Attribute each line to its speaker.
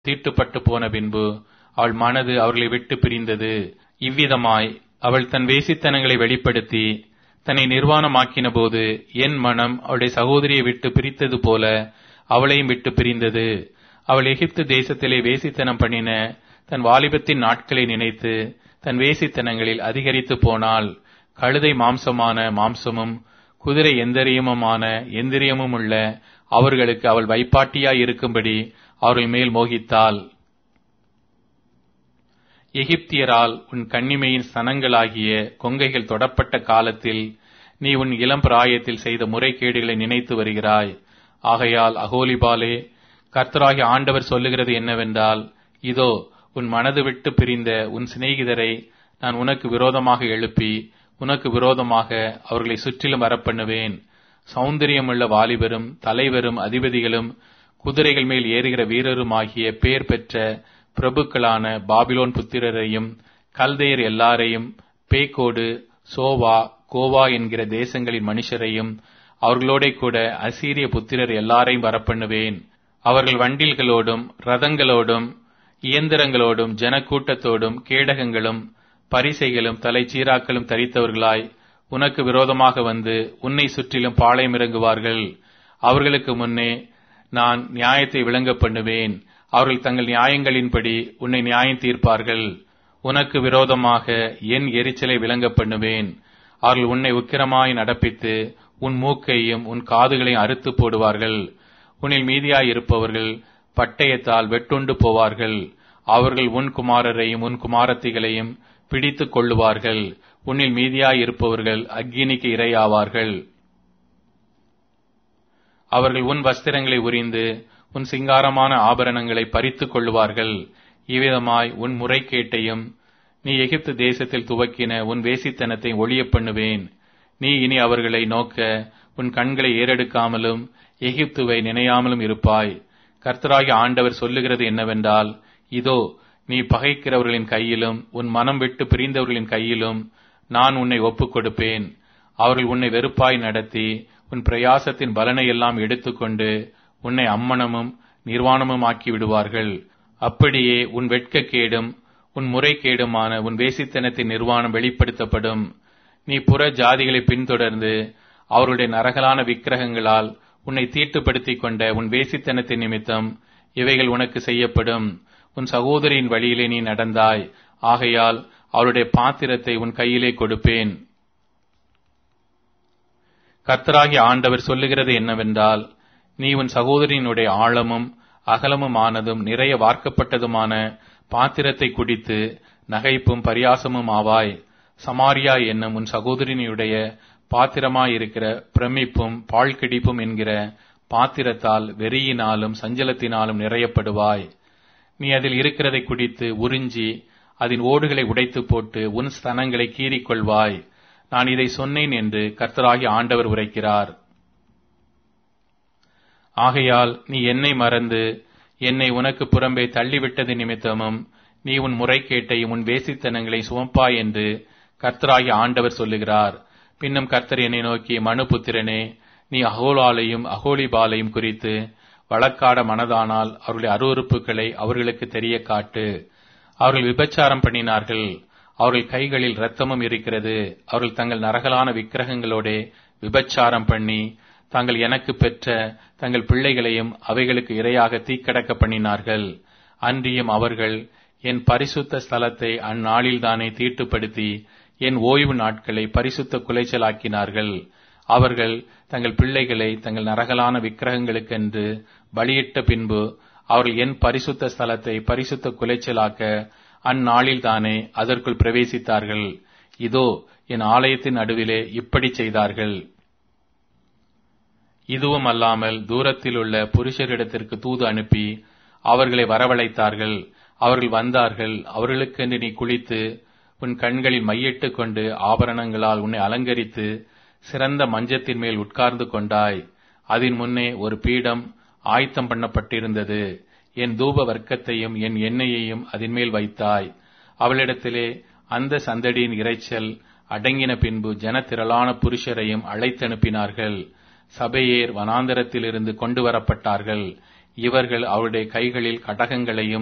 Speaker 1: தீட்டுப்பட்டு போன பின்பு அவள் மனது அவர்களை விட்டு பிரிந்தது இவ்விதமாய் அவள் தன் வேசித்தனங்களை வெளிப்படுத்தி தன்னை நிர்வாணமாக்கின போது என் மனம் அவளுடைய சகோதரியை விட்டு பிரித்தது போல அவளையும் விட்டு பிரிந்தது அவள் எகிப்து தேசத்திலே வேசித்தனம் பண்ணின தன் வாலிபத்தின் நாட்களை நினைத்து தன் வேசித்தனங்களில் அதிகரித்து போனாள் கழுதை மாம்சமான மாம்சமும் குதிரை எந்திரியமுமான எந்திரியமும் உள்ள அவர்களுக்கு அவள் வைப்பாட்டியாய் இருக்கும்படி அவர்கள் மேல் மோகித்தாள் எகிப்தியரால் உன் கண்ணிமையின் சனங்களாகிய கொங்கைகள் தொடப்பட்ட காலத்தில் நீ உன் இளம் பிராயத்தில் செய்த முறைகேடுகளை நினைத்து வருகிறாய் ஆகையால் அகோலிபாலே கர்த்தராகிய ஆண்டவர் சொல்லுகிறது என்னவென்றால் இதோ உன் மனது விட்டு பிரிந்த உன் சிநேகிதரை நான் உனக்கு விரோதமாக எழுப்பி உனக்கு விரோதமாக அவர்களை சுற்றிலும் வரப்பண்ணுவேன் சௌந்தரியமுள்ள வாலிபரும் தலைவரும் அதிபதிகளும் குதிரைகள் மேல் ஏறுகிற வீரருமாகிய பேர் பெற்ற பிரபுக்களான பாபிலோன் புத்திரரையும் கல்தையர் எல்லாரையும் பேக்கோடு சோவா கோவா என்கிற தேசங்களின் மனுஷரையும் அவர்களோட கூட அசீரிய புத்திரர் எல்லாரையும் வரப்பண்ணுவேன் அவர்கள் வண்டில்களோடும் ரதங்களோடும் இயந்திரங்களோடும் ஜனக்கூட்டத்தோடும் கேடகங்களும் பரிசைகளும் தலைச்சீராக்களும் தரித்தவர்களாய் உனக்கு விரோதமாக வந்து உன்னை சுற்றிலும் பாளையம் இறங்குவார்கள் அவர்களுக்கு முன்னே நான் நியாயத்தை விளங்க பண்ணுவேன் அவர்கள் தங்கள் நியாயங்களின்படி உன்னை நியாயம் தீர்ப்பார்கள் உனக்கு விரோதமாக என் எரிச்சலை விளங்க பண்ணுவேன் அவர்கள் உன்னை உக்கிரமாய் நடப்பித்து உன் மூக்கையும் உன் காதுகளையும் அறுத்து போடுவார்கள் உன்னில் மீதியாய் இருப்பவர்கள் பட்டயத்தால் வெட்டுண்டு போவார்கள் அவர்கள் உன் குமாரரையும் உன் குமாரத்திகளையும் பிடித்துக் கொள்ளுவார்கள் உன்னில் மீதியாய் இருப்பவர்கள் அக்கினிக்கு இரையாவார்கள் அவர்கள் உன் வஸ்திரங்களை உரிந்து உன் சிங்காரமான ஆபரணங்களை பறித்துக் கொள்ளுவார்கள் இவ்விதமாய் உன் முறைகேட்டையும் நீ எகிப்து தேசத்தில் துவக்கின உன் வேசித்தனத்தை ஒளிய பண்ணுவேன் நீ இனி அவர்களை நோக்க உன் கண்களை ஏறெடுக்காமலும் எகிப்துவை நினையாமலும் இருப்பாய் கர்த்தராகி ஆண்டவர் சொல்லுகிறது என்னவென்றால் இதோ நீ பகைக்கிறவர்களின் கையிலும் உன் மனம் விட்டு பிரிந்தவர்களின் கையிலும் நான் உன்னை ஒப்புக் கொடுப்பேன் அவர்கள் உன்னை வெறுப்பாய் நடத்தி உன் பிரயாசத்தின் பலனை எல்லாம் எடுத்துக்கொண்டு உன்னை அம்மனமும் நிர்வாணமும் ஆக்கி விடுவார்கள் அப்படியே உன் வெட்கக்கேடும் உன் முறைகேடுமான உன் வேசித்தனத்தின் நிர்வாணம் வெளிப்படுத்தப்படும் நீ புற ஜாதிகளை பின்தொடர்ந்து அவருடைய நரகலான விக்கிரகங்களால் உன்னை தீட்டுப்படுத்திக் கொண்ட உன் வேசித்தனத்தின் நிமித்தம் இவைகள் உனக்கு செய்யப்படும் உன் சகோதரியின் வழியிலே நீ நடந்தாய் ஆகையால் அவருடைய பாத்திரத்தை உன் கையிலே கொடுப்பேன் கர்த்தராகி ஆண்டவர் சொல்லுகிறது என்னவென்றால் நீ உன் சகோதரியினுடைய ஆழமும் அகலமும் ஆனதும் நிறைய வார்க்கப்பட்டதுமான பாத்திரத்தை குடித்து நகைப்பும் பரியாசமும் ஆவாய் சமாரியா என்னும் உன் சகோதரினுடைய பாத்திரமாயிருக்கிற பிரமிப்பும் பாழ்கிடிப்பும் என்கிற பாத்திரத்தால் வெறியினாலும் சஞ்சலத்தினாலும் நிறையப்படுவாய் நீ அதில் இருக்கிறதை குடித்து உறிஞ்சி அதன் ஓடுகளை உடைத்து போட்டு உன் ஸ்தனங்களை கீறிக்கொள்வாய் நான் இதை சொன்னேன் என்று கர்த்தராகி ஆண்டவர் உரைக்கிறார் ஆகையால் நீ என்னை மறந்து என்னை உனக்கு புறம்பே தள்ளிவிட்டது நிமித்தமும் நீ உன் முறைகேட்டையும் உன் வேசித்தனங்களை சுமப்பாய் என்று கர்த்தராகி ஆண்டவர் சொல்லுகிறார் பின்னும் கர்த்தர் என்னை நோக்கி மனுபுத்திரனே நீ அகோலாலையும் அகோலிபாலையும் குறித்து வழக்காட மனதானால் அவர்களுடைய அருவறுப்புகளை அவர்களுக்கு தெரிய காட்டு அவர்கள் விபச்சாரம் பண்ணினார்கள் அவர்கள் கைகளில் இரத்தமும் இருக்கிறது அவர்கள் தங்கள் நரகலான விக்கிரகங்களோடே விபச்சாரம் பண்ணி தாங்கள் எனக்கு பெற்ற தங்கள் பிள்ளைகளையும் அவைகளுக்கு இரையாக தீக்கடக்க பண்ணினார்கள் அன்றியும் அவர்கள் என் பரிசுத்த ஸ்தலத்தை அந்நாளில்தானே தீட்டுப்படுத்தி என் ஓய்வு நாட்களை பரிசுத்த குலைச்சலாக்கினார்கள் அவர்கள் தங்கள் பிள்ளைகளை தங்கள் நரகலான விக்கிரகங்களுக்கென்று பலியிட்ட பின்பு அவர்கள் என் பரிசுத்த ஸ்தலத்தை பரிசுத்த குலைச்சலாக்க அந்நாளில்தானே அதற்குள் பிரவேசித்தார்கள் இதோ என் ஆலயத்தின் நடுவிலே இப்படி செய்தார்கள் இதுவும் அல்லாமல் தூரத்தில் உள்ள புருஷரிடத்திற்கு தூது அனுப்பி அவர்களை வரவழைத்தார்கள் அவர்கள் வந்தார்கள் அவர்களுக்கென்று நீ குளித்து உன் கண்களில் மையிட்டு கொண்டு ஆபரணங்களால் உன்னை அலங்கரித்து சிறந்த மஞ்சத்தின் மேல் உட்கார்ந்து கொண்டாய் அதன் முன்னே ஒரு பீடம் ஆயத்தம் பண்ணப்பட்டிருந்தது என் தூப வர்க்கத்தையும் என் எண்ணெயையும் அதன் மேல் வைத்தாய் அவளிடத்திலே அந்த சந்தடியின் இறைச்சல் அடங்கின பின்பு ஜனத்திரளான புருஷரையும் அழைத்தனுப்பினார்கள் சபையேர் வனாந்தரத்திலிருந்து கொண்டு வரப்பட்டார்கள் இவர்கள் அவருடைய கைகளில் கடகங்களையும்